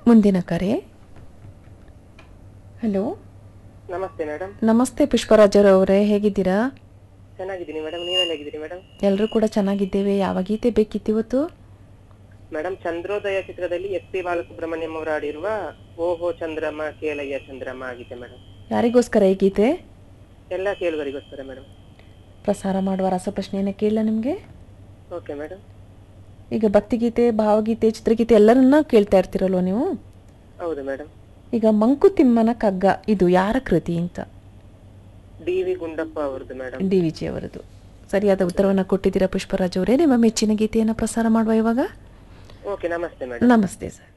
ಮುಂದಿನ ಕರೆ ಹಲೋ ನಮಸ್ತೆ ಮೇಡಮ್ ನಮಸ್ತೆ ಪುಷ್ಪರಾಜರವರೇ ಹೇಗಿದ್ದೀರಾ ಚೆನ್ನಾಗಿದ್ದೀನಿ ಮೇಡಮ್ ನೀವೆಲ್ಲ ಹೇಗಿದ್ದೀರಿ ಮೇಡಮ್ ಎಲ್ಲರೂ ಕೂಡ ಚೆನ್ನಾಗಿದ್ದೇವೆ ಯಾವ ಗೀತೆ ಬೇಕಿತ್ತು ಇವತ್ತು ಮೇಡಮ್ ಚಂದ್ರೋದಯ ಚಿತ್ರದಲ್ಲಿ ಎಸ್ ಪಿ ಬಾಲಸುಬ್ರಹ್ಮಣ್ಯಂ ಅವರು ಆಡಿರುವ ಓಹೋ ಚಂದ್ರಮ ಕೇಳಯ್ಯ ಚಂದ್ರಮ ಆಗಿದೆ ಮೇಡಮ್ ಯಾರಿಗೋಸ್ಕರ ಈ ಗೀತೆ ಎಲ್ಲ ಕೇಳುಗರಿಗೋಸ್ಕರ ಮೇಡಮ್ ಪ್ರಸಾರ ಮಾಡುವ ರಸಪ್ರಶ್ನೆಯನ್ನು ಕೇಳಲ ನಿಮಗೆ ಓಕೆ ಮೇಡಮ್ ಈಗ ಭಕ್ತಿಗೀತೆ ಭಾವಗೀತೆ ಚಿತ್ರಗೀತೆ ಎಲ್ಲರನ್ನ ಕೇಳ್ತಾ ಇರ್ತೀರಲ್ವ ನೀವು ಹೌದು ಮೇಡಮ್ ಈಗ ಮಂಕುತಿಮ್ಮನ ಕಗ್ಗ ಇದು ಯಾರ ಕೃತಿ ಅಂತ ಡಿ ವಿ ಗುಂಡಪ್ಪ ಅವರದ್ದು ಮೇಡಮ್ ಡಿ ವಿ ಜಿ ಅವರದು ಸರಿಯಾದ ಉತ್ತರವನ್ನು ಕೊಟ್ಟಿದ್ದೀರಾ ಪುಷ್ಪರಾಜ್ ಅವರೇ ನಿಮ್ಮ ಮೆಚ್ಚಿನ ಗೀತೆಯನ್ನು ಪ್ರಸಾರ ಮಾಡುವ ಇವಾಗ ಓಕೆ ನಮಸ್ತೆ ಮೇಡಮ್ ನಮಸ್ತೆ ಸರ್